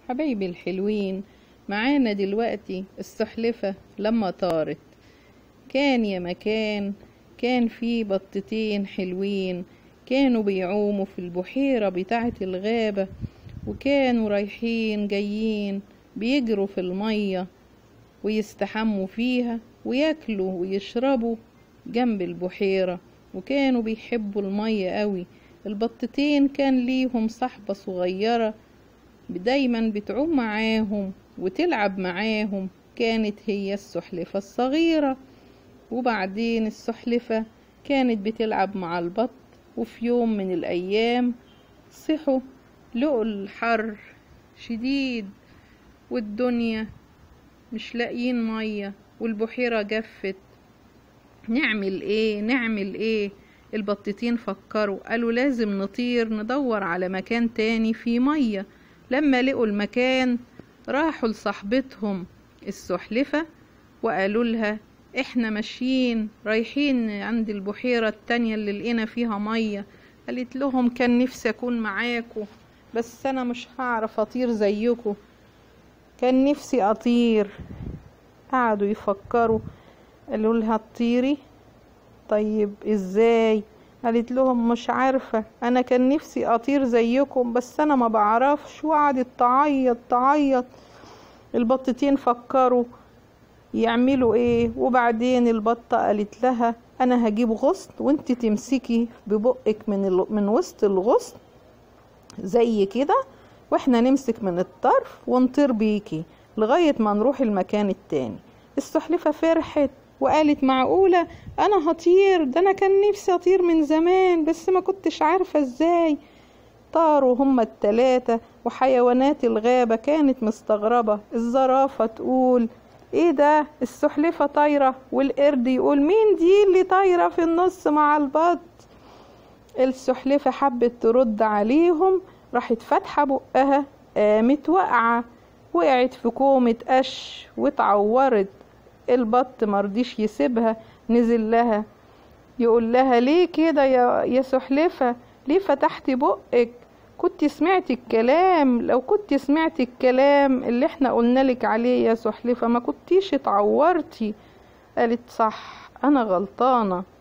حبايبي الحلوين معانا دلوقتي السحلفة لما طارت كان يا مكان كان في بطتين حلوين كانوا بيعوموا في البحيرة بتاعة الغابة وكانوا رايحين جايين بيجروا في المية ويستحموا فيها وياكلوا ويشربوا جنب البحيرة وكانوا بيحبوا المية قوي البطتين كان ليهم صحبة صغيرة دايما بتعوم معاهم وتلعب معاهم كانت هي السحلفة الصغيرة وبعدين السحلفة كانت بتلعب مع البط وفي يوم من الأيام صحوا لقوا الحر شديد والدنيا مش لاقيين مية والبحيرة جفت نعمل ايه نعمل ايه البطتين فكروا قالوا لازم نطير ندور على مكان تاني فيه مية لما لقوا المكان راحوا لصاحبتهم السحلفة وقالوا لها احنا ماشيين رايحين عند البحيرة التانية اللي لقينا فيها مية قالت لهم كان نفسي اكون معاكم بس انا مش هعرف اطير زيكم كان نفسي اطير قعدوا يفكروا قالوا لها تطيري طيب ازاي قالت لهم مش عارفة انا كان نفسي اطير زيكم بس انا ما بعرفش وقعدت تعيط تعيط البطتين فكروا يعملوا ايه وبعدين البطة قالت لها انا هجيب غصن وانت تمسكي ببقك من ال... من وسط الغصن زي كده واحنا نمسك من الطرف ونطير بيكي لغاية ما نروح المكان التاني السحلفة فرحت وقالت معقولة انا هطير ده انا كان نفسي اطير من زمان بس ما كنتش عارفة ازاي طاروا هما التلاتة وحيوانات الغابة كانت مستغربة الزرافة تقول ايه ده السحلفة طايرة والقرد يقول مين دي اللي طايرة في النص مع البط السحلفة حبت ترد عليهم راحت فاتحة بقها قامت واقعة وقعت في كومة قش واتعورت البط مرضيش يسيبها نزل لها يقول لها ليه كده يا يا سحلفة ليه فتحتي بقك كنت سمعتي الكلام لو كنت سمعتي الكلام اللي احنا قلنا لك عليه يا سحلفة ما كنتيش اتعورتي قالت صح انا غلطانة